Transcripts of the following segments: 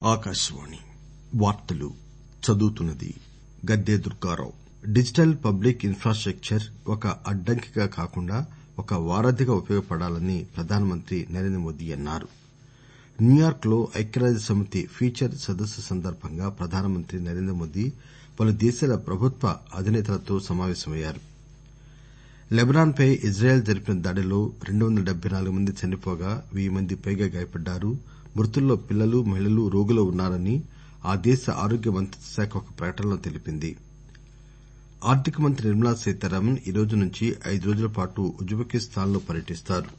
ఆకాశవాణి వార్తలు చదువుతున్నది Gadde Durgarao digital public infrastructure ఒక అడ్డంకిగా కాకుండా ఒక వారధిగా ఉపయోగపడాలని ప్రధానమంత్రి నరేంద్రమోదీ అన్నారు న్యూయార్క్ లో ఐక్యరాజ్యసమితి ఫీచర్ సదస్సు సందర్బంగా ప్రధానమంత్రి నరేంద్రమోదీ పలు దేశాల ప్రభుత్వ అధినేతలతో సమావేశమయ్యారు లెబనాన్ పై ఇజ్రాయెల్ జరిపిన దాడిలో రెండు వందల డెబ్బై నాలుగు మంది చనిపోగా వెయ్యి మంది పైగా గాయపడ్డారు మృతుల్లో పిల్లలు మహిళలు రోగులు ఉన్నారని ఆ దేశ ఆరోగ్య మంత్రిత్వ శాఖ ఒక ప్రకటనలో తెలిపింది ఆర్థిక మంత్రి నిర్మలా సీతారామన్ ఈ రోజు నుంచి ఐదు రోజుల పాటు ఉజ్బెకిస్తాన్ లో పర్యటిస్తారు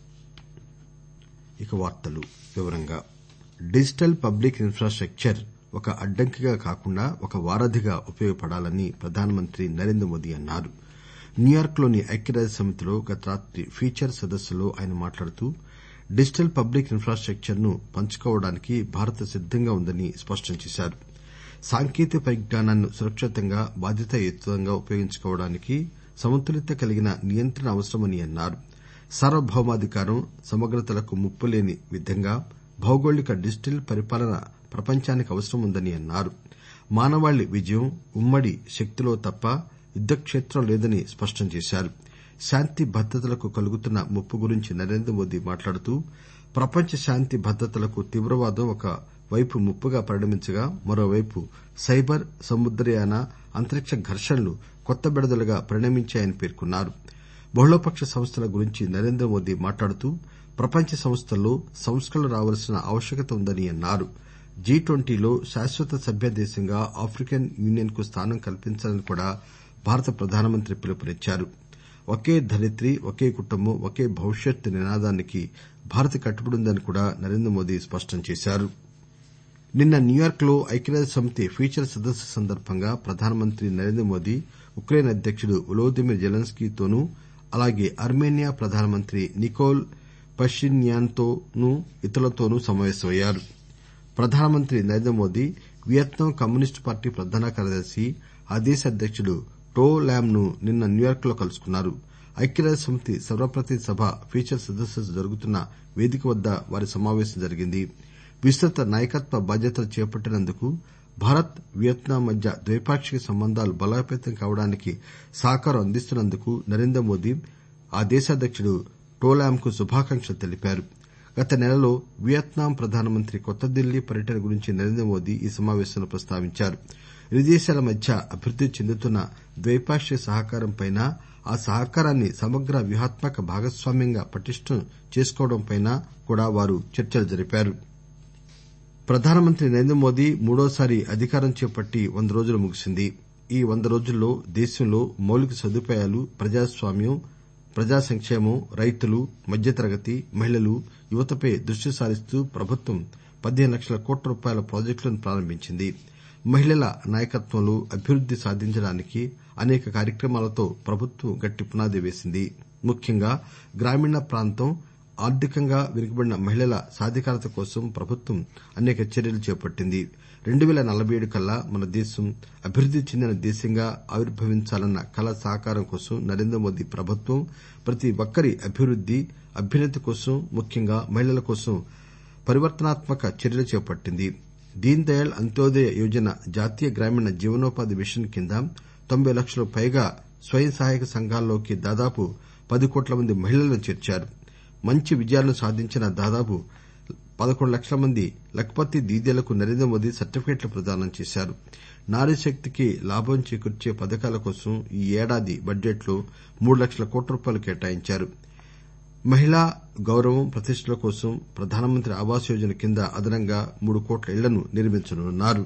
డిజిటల్ పబ్లిక్ ఇన్ఫ్రాస్టక్చర్ ఒక అడ్డంకిగా కాకుండా ఒక వారధిగా ఉపయోగపడాలని ప్రధానమంత్రి నరేంద్రమోదీ అన్నారు న్యూయార్క్ లోని ఐక్యరాజ్యసమితిలో గత రాత్రి ఫీచర్ సదస్సులో ఆయన మాట్లాడుతూ డిజిటల్ పబ్లిక్ ఇన్ఫ్రాస్టక్చర్ ను పంచుకోవడానికి భారత్ సిద్దంగా ఉందని స్పష్టం చేశారు సాంకేతిక పరిజ్ఞానాన్ని సురక్షితంగా బాధ్యతాయుతంగా ఉపయోగించుకోవడానికి సమతుల్యత కలిగిన నియంత్రణ అవసరమని అన్నారు సార్వభౌమాధికారం సమగ్రతలకు ముప్పు లేని విధంగా భౌగోళిక డిజిటల్ పరిపాలన ప్రపంచానికి అవసరం ఉందని అన్నారు మానవాళి విజయం ఉమ్మడి శక్తిలో తప్ప యుద్దక్షేత్రంలో లేదని స్పష్టం చేశారు శాంతి భద్రతలకు కలుగుతున్న ముప్పు గురించి నరేంద్రమోదీ మాట్లాడుతూ ప్రపంచ శాంతి భద్రతలకు తీవ్రవాదం ఒక వైపు ముప్పుగా పరిణమించగా మరోవైపు సైబర్ సముద్రయాన అంతరిక్ష ఘర్షణలు కొత్త బెడదలుగా పరిణమించాయని పేర్కొన్నారు బహుళపక్ష సంస్థల గురించి నరేంద్రమోదీ మాట్లాడుతూ ప్రపంచ సంస్థల్లో సంస్కరణలు రావలసిన ఆవశ్యకత ఉందని అన్నారు జి ట్వంటీలో శాశ్వత సభ్య దేశంగా ఆఫ్రికన్ యూనియన్ కు స్థానం కల్పించాలని కూడా భారత ప్రధానమంత్రి పిలుపునిచ్చారు ఒకే ధరిత్రి ఒకే కుటుంబం ఒకే భవిష్యత్ నినాదానికి భారత్ కట్టుబడి ఉందని కూడా నరేంద్రమోదీ స్పష్టం చేశారు నిన్న న్యూయార్క్ లో ఐక్యరాజ్యసమితి ఫీచర్ సదస్సు సందర్బంగా ప్రధానమంత్రి నరేంద్రమోదీ ఉక్రెయిన్ అధ్యకుడు వొలోదిమిర్ జెలెన్స్కీ తోనూ అలాగే అర్మేనియా ప్రధానమంత్రి నికోల్ పషిన్యాన్ తోనూ ఇతరులతోనూ సమావేశమయ్యారు ప్రధానమంత్రి నరేంద్రమోదీ వియత్నాం కమ్యూనిస్టు పార్టీ ప్రధాన కార్యదర్శి ఆ దేశ అధ్యకుడు టో ల్యామ్ ను నిన్న న్యూయార్క్ లో కలుసుకున్నారు ఐక్యరాజ్యసమితి సర్వప్రతినిధి సభ ఫీచర్ సదస్సు జరుగుతున్న వేదిక వద్ద వారి సమావేశం జరిగింది విస్తృత నాయకత్వ బాధ్యతలు చేపట్టినందుకు భారత్ వియత్నాం మధ్య ద్వైపాక్షిక సంబంధాలు బలోపేతం కావడానికి సహకారం అందిస్తున్నందుకు నరేంద్రమోదీ ఆ దేశాధ్యకుడు టో ల్యామ్ కు శుభాకాంక్షలు తెలిపారు గత నెలలో వియత్నాం ప్రధానమంత్రి కొత్త ఢిల్లీ పర్యటన గురించి నరేంద్రమోదీ ఈ సమావేశంలో ప్రస్తావించారు ఇరు దేశాల మధ్య అభివృద్ది చెందుతున్న ద్వైపాక్షిక సహకారంపై ఆ సహకారాన్ని సమగ్ర వ్యూహాత్మక భాగస్వామ్యంగా పటిష్టం చేసుకోవడంపై కూడా వారు చర్చలు జరిపారు ప్రధానమంత్రి నరేంద్రమోదీ మూడోసారి అధికారం చేపట్టి వంద రోజులు ముగిసింది ఈ వంద రోజుల్లో దేశంలో మౌలిక సదుపాయాలు ప్రజాస్వామ్యం ప్రజా సంక్షేమం రైతులు మధ్యతరగతి మహిళలు యువతపై దృష్టి సారిస్తూ ప్రభుత్వం పదిహేను లక్షల కోట్ల రూపాయల ప్రాజెక్టులను ప్రారంభించింది మహిళల నాయకత్వంలో అభివృద్ది సాధించడానికి అనేక కార్యక్రమాలతో ప్రభుత్వం గట్టి పునాది వేసింది ముఖ్యంగా గ్రామీణ ప్రాంతం ఆర్థికంగా వెనుకబడిన మహిళల సాధికారత కోసం ప్రభుత్వం అనేక చర్యలు చేపట్టింది రెండు పేల నలబై ఏడు కల్లా మన దేశం అభివృద్ది చెందిన దేశంగా ఆవిర్భవించాలన్న కల సాకారం కోసం నరేంద్రమోదీ ప్రభుత్వం ప్రతి ఒక్కరి అభివృద్ది అభ్యున్నతి కోసం ముఖ్యంగా మహిళల కోసం పరివర్తనాత్మక చర్యలు చేపట్టింది దీన్ దయాళ్ అంత్యోదయ యోజన జాతీయ గ్రామీణ జీవనోపాధి మిషన్ కింద తొంభై లక్షలకు పైగా స్వయం సహాయక సంఘాల్లోకి దాదాపు పది కోట్ల మంది మహిళలను చేర్చారు మంచి విజయాలను సాధించిన దాదాపు పదకొండు లక్షల మంది లఖ్పతి దీదీలకు నరేంద్రమోదీ సర్టిఫికెట్లు ప్రదానం చేశారు నారీశక్తికి లాభం చేకూర్చే పథకాల కోసం ఈ ఏడాది బడ్జెట్ లో మూడు లక్షల కోట్ల రూపాయలు కేటాయించారు మహిళా గౌరవం ప్రతిష్టల కోసం ప్రధానమంత్రి ఆవాస్ యోజన కింద అదనంగా మూడు కోట్ల ఇళ్లను నిర్మించనున్నారు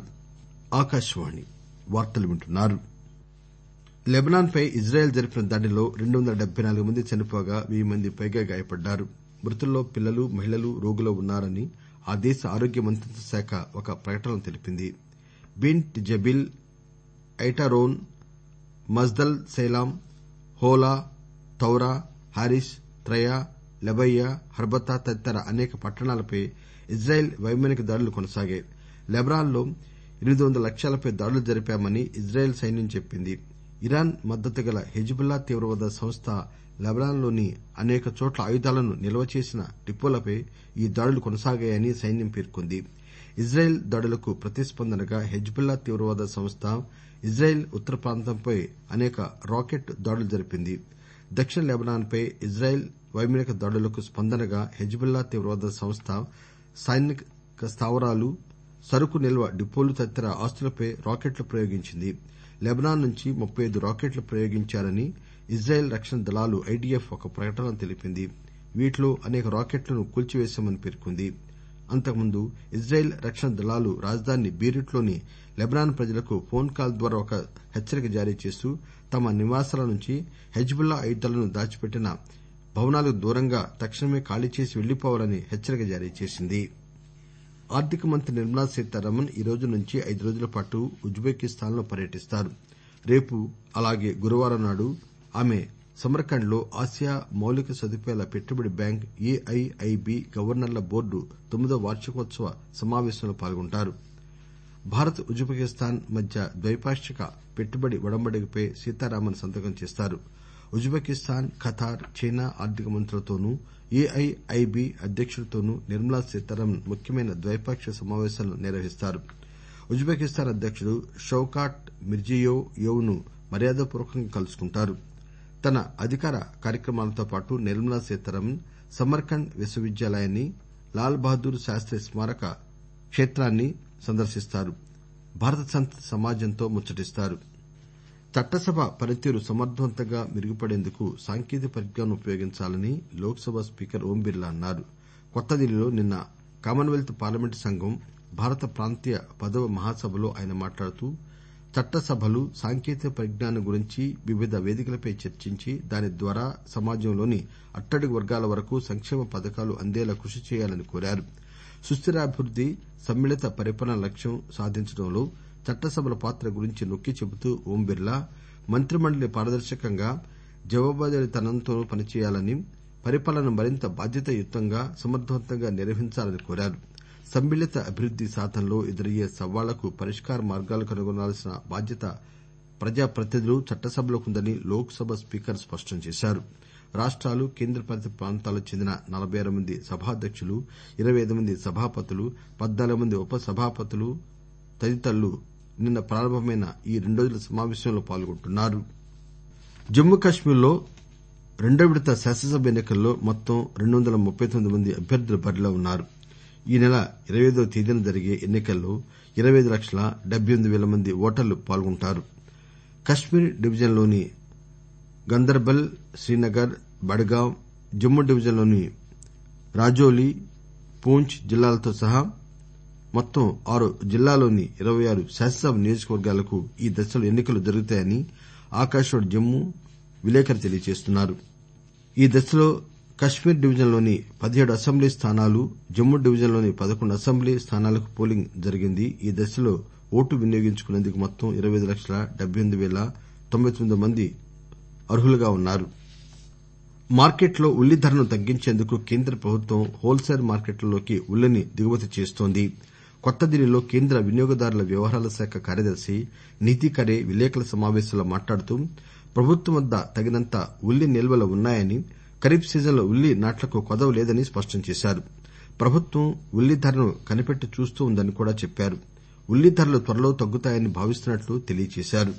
లెబనాన్ పై ఇజ్రాయెల్ జరిపిన దాడిలో రెండు వందల డెబ్బై నాలుగు మంది చనిపోగా వెయ్యి మంది పైగా గాయపడ్డారు మృతుల్లో పిల్లలు మహిళలు రోగులు ఉన్నారని ఆ దేశ ఆరోగ్య మంత్రిత్వ శాఖ ఒక ప్రకటనలో తెలిపింది బింట్ జబీల్ ఐటారోన్ మజ్దల్ సైలాం హోలా తౌరా హారిస్ త్రయా లెబయ్యా హర్బతా తదితర అనేక పట్టణాలపై ఇజ్రాయెల్ వైమానిక దాడులు కొనసాగాయి లెబనాన్ లో ఎనిమిది వందల లక్ష్యాలపై దాడులు జరిపామని ఇజ్రాయెల్ సైన్యం చెప్పింది ఇరాన్ మద్దతు గల హిజ్బుల్లా తీవ్రవాద సంస్థ లెబనాన్ లోని అనేక చోట్ల ఆయుధాలను నిల్వ చేసిన డిపోలపై ఈ దాడులు కొనసాగాయని సైన్యం పేర్కొంది ఇజ్రాయెల్ దాడులకు ప్రతిస్పందనగా హెజ్బుల్లా తీవ్రవాద సంస్థ ఇజ్రాయెల్ ఉత్తర ప్రాంతంపై అనేక రాకెట్ దాడులు జరిపింది దక్షిణ లెబనాన్ పై ఇజ్రాయెల్ వైమానిక దాడులకు స్పందనగా హెజ్బుల్లా తీవ్రవాద సంస్థ సైనిక స్థావరాలు సరుకు నిల్వ డిపోలు తదితర ఆస్తులపై రాకెట్లు ప్రయోగించింది లెబనాన్ నుంచి ముప్పై ఐదు రాకెట్లు ప్రయోగించారని ఇజ్రాయెల్ రక్షణ దళాలు ఐడిఎఫ్ ఒక ప్రకటనలో తెలిపింది వీటిలో అనేక రాకెట్లను కూల్చివేశామని పేర్కొంది అంతకుముందు ఇజ్రాయెల్ రక్షణ దళాలు రాజధాని బీరుట్ లోని లెబనాన్ ప్రజలకు ఫోన్ కాల్ ద్వారా ఒక హెచ్చరిక జారీ చేస్తూ తమ నివాసాల నుంచి హెజ్బుల్లా ఆయుధాలను దాచిపెట్టిన భవనాలకు దూరంగా తక్షణమే ఖాళీ చేసి వెళ్లిపోవాలని హెచ్చరిక జారీ చేసింది ఆర్థిక మంత్రి నిర్మలా సీతారామన్ ఈ రోజు నుంచి ఐదు రోజుల పాటు ఉజ్బెకిస్తాన్ లో పర్యటిస్తారు రేపు అలాగే గురువారం నాడు ఆమె సమర్కండ్ లో ఆసియా మౌలిక సదుపాయాల పెట్టుబడి బ్యాంక్ ఏఐఐబి గవర్నర్ల బోర్డు తొమ్మిదో వార్షికోత్సవ సమావేశంలో పాల్గొంటారు భారత్ ఉజ్బెకిస్తాన్ మధ్య ద్వైపాక్షిక పెట్టుబడి ఒడంబడికపై సీతారామన్ సంతకం చేస్తారు ఉజ్బెకిస్తాన్ ఖతార్ చైనా ఆర్థిక మంత్రులతోనూ ఏఐఐబి అధ్యకుడితోనూ నిర్మలా సీతారామన్ ముఖ్యమైన ద్వైపాక్షిక సమావేశాలను నిర్వహిస్తారు ఉజ్బెకిస్తాన్ అధ్యకుడు షౌకాట్ మిర్జియోయెవ్ ను మర్యాదపూర్వకంగా కలుసుకుంటారు తన అధికార కార్యక్రమాలతో పాటు నిర్మలా సీతారామన్ సమర్కండ్ విశ్వవిద్యాలయాన్ని లాల్ బహదూర్ శాస్తి స్మారక క్షేత్రాన్ని సందర్శిస్తారు భారత సంత్ సమాజంతో ముచ్చటిస్తారు చట్టసభ పనితీరు సమర్దవంతంగా మెరుగుపడేందుకు సాంకేతిక పరిజ్ఞానం ఉపయోగించాలని లోక్ సభ స్పీకర్ ఓం బిర్లా అన్నారు కొత్తదిల్లీలో నిన్న కామన్వెల్త్ పార్లమెంటు సంఘం భారత ప్రాంతీయ పదవ మహాసభలో ఆయన మాట్లాడుతూ చట్టసభలు సాంకేతిక పరిజ్ఞానం గురించి వివిధ వేదికలపై చర్చించి దాని ద్వారా సమాజంలోని అట్టడుగు వర్గాల వరకు సంక్షేమ పథకాలు అందేలా కృషి చేయాలని కోరారు సుస్దిరాభివృద్ది సమ్మిళిత పరిపాలన లక్ష్యం సాధించడంలో చట్టసభల పాత్ర గురించి నొక్కి చెబుతూ ఓం బిర్లా మంత్రిమండలి పారదర్శకంగా జవాబుదారీతనంతో పనిచేయాలని పరిపాలనను మరింత బాధ్యతాయుతంగా సమర్దవంతంగా నిర్వహించాలని కోరారు సమ్మిళిత అభివృద్ది సాధనలో ఎదురయ్యే సవాళ్లకు పరిష్కార మార్గాలు కనుగొనాల్సిన బాధ్యత ప్రజాప్రతినిధులు చట్టసభలకుందని లోక్ సభ స్పీకర్ స్పష్టం చేశారు రాష్టాలు కేంద్రపాలిత ప్రాంతాలకు చెందిన నలబై ఆరు మంది సభాధ్యకులు ఇరవై ఐదు మంది సభాపతులు పద్నాలుగు మంది ఉప సభాపతులు తదితరులు నిన్న ప్రారంభమైన ఈ రెండురోజుల సమావేశంలో పాల్గొంటున్నారు జమ్మూ కశ్మీర్ లో రెండో విడత శాసనసభ ఎన్ని కల్లో మొత్తం రెండు వందల ముప్పై తొమ్మిది మంది అభ్యర్థులు బరిలో ఉన్నారు ఈ నెల ఇరవై ఐదవ తేదీన జరిగే ఎన్ని కల్లో ఇరవై ఐదు లక్షల డెబ్బై ఎనిమిది పేల మంది ఓటర్లు పాల్గొంటారు కశ్మీర్ డివిజన్ లోని గందర్బల్ శ్రీనగర్ బడ్గాం జమ్మూ డివిజన్ లోని రాజౌలి పూంచ్ జిల్లాలతో సహా మొత్తం ఆరు జిల్లాల్లోని ఇరవై ఆరు శాసనసభ నియోజకవర్గాలకు ఈ దశలో ఎన్ని కలు జరుగుతాయని ఆకాశవాణి జమ్మూ విలేకరి తెలియజేస్తున్నారు ఈ దశలో కశ్మీర్ డివిజన్ లోని పదిహేడు అసెంబ్లీ స్థానాలు జమ్మూ డివిజన్ లోని పదకొండు అసెంబ్లీ స్థానాలకు పోలింగ్ జరిగింది ఈ దశలో ఓటు వినియోగించుకునేందుకు మొత్తం ఇరవై ఐదు లక్షల డెబ్బై ఎనిమిది పేల తొంభై తొమ్మిది మంది అర్హులుగా ఉన్నారు మార్కెట్లో ఉల్లి ధరను తగ్గించేందుకు కేంద్ర ప్రభుత్వం హోల్ సేల్ మార్కెట్లలోకి ఉల్లిని దిగుమతి చేస్తోంది కొత్తదిల్లీలో కేంద్ర వినియోగదారుల వ్యవహారాల శాఖ కార్యదర్శి నీతి ఖరే విలేకరుల సమావేశంలో మాట్లాడుతూ ప్రభుత్వం వద్ద తగినంత ఉల్లి నిల్వలు ఉన్నాయని ఖరీఫ్ సీజన్లో ఉల్లి నాట్లకు కొదవ లేదని స్పష్టం చేశారు ప్రభుత్వం ఉల్లి ధరను కనిపెట్టి చూస్తూ ఉందని కూడా చెప్పారు ఉల్లి ధరలు త్వరలో తగ్గుతాయని భావిస్తున్నట్లు తెలియజేశారు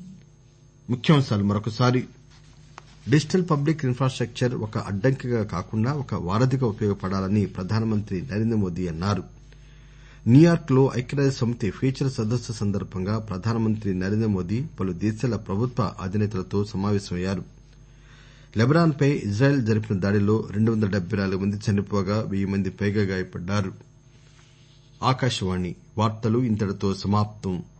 డిజిటల్ పబ్లిక్ ఇన్ఫ్రాస్టక్చర్ ఒక అడ్డంకిగా కాకుండా ఒక వారధిగా ఉపయోగపడాలని ప్రధానమంత్రి నరేంద్రమోదీ అన్నారు న్యూయార్క్ లో ఐక్యరాజ్యసమితి ఫీచర్ సదస్సు సందర్భంగా ప్రధానమంత్రి నరేంద్రమోదీ పలు దేశాల ప్రభుత్వ అధినేతలతో సమావేశమయ్యారు లెబనాన్ పై ఇజ్రాయెల్ జరిపిన దాడిలో రెండు వందల డెబ్బై నాలుగు మంది చనిపోగా వెయ్యి మంది పైగా గాయపడ్డారు